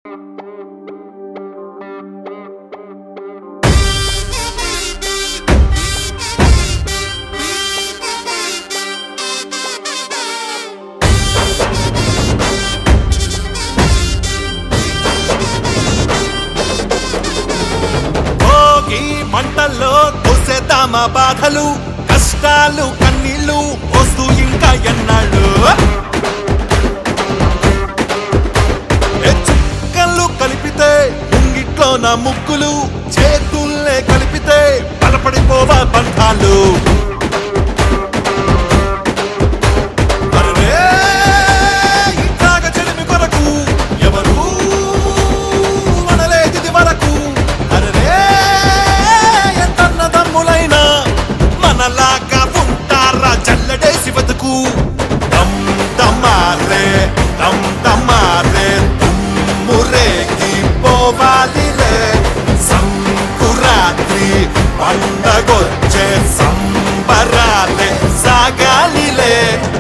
భోగి మంటల్లో తోసేద్దామా బాధలు కష్టాలు కన్నీళ్లు వస్తూ ఇంకా ఎన్నాళ్ళు ఏ చుక్కలు కలిపితే ముంగిట్లో నా ముక్కులు చేతుల్లే కలిపితే బలపడిపోవా బంధాలు అరే ఇట్లాగ చెలిమి కొరకు ఎవరు మనలేదిది వరకు అరే ఎంతన్న దమ్ములైనా మనలాగా ఉంటారా చల్లడేసి బతుకు దమ్ దమ్మారే దమ్ దమ్మారే తుమ్మురేకి పోవాలిలే సంకురాత్రి పండగొచ్చే సంబరాలే సాగాలిలే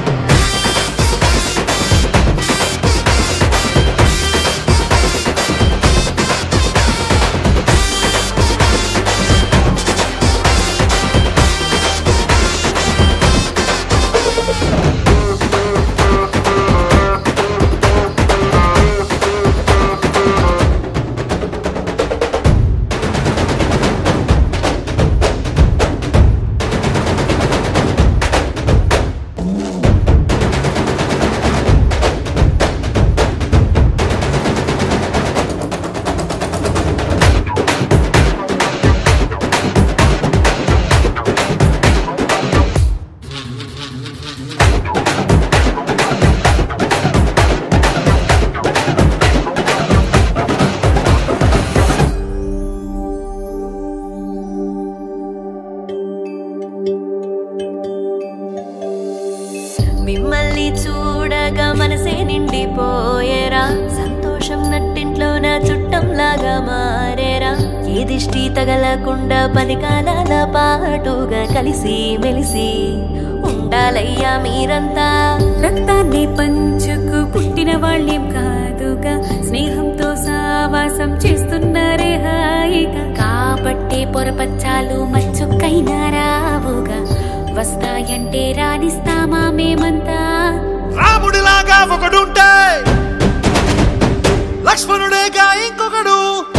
మిమ్మల్ని చూడగా మనసే నిండిపోయేరా సంతోషం నట్టింట్లో నా చుట్టంలాగా మారేరా ఏ దిష్టి తగలకుండా పది కాలాల పాటుగా కలిసి మెలిసి ఉండాలయ్యా మీరంతా రక్తాన్ని పంచుకు పుట్టిన వాళ్ళేం కాదుగా స్నేహంతో సావాసం చేస్తున్నారే హాయిగా కాబట్టే పొరపచ్చాలు మచ్చుకైనా రావుగా వస్తాయంటే రాణిస్తామా మేమంతా రాముడిలాగా ఒకడుంటే లక్ష్మణుడేగా ఇంకొకడు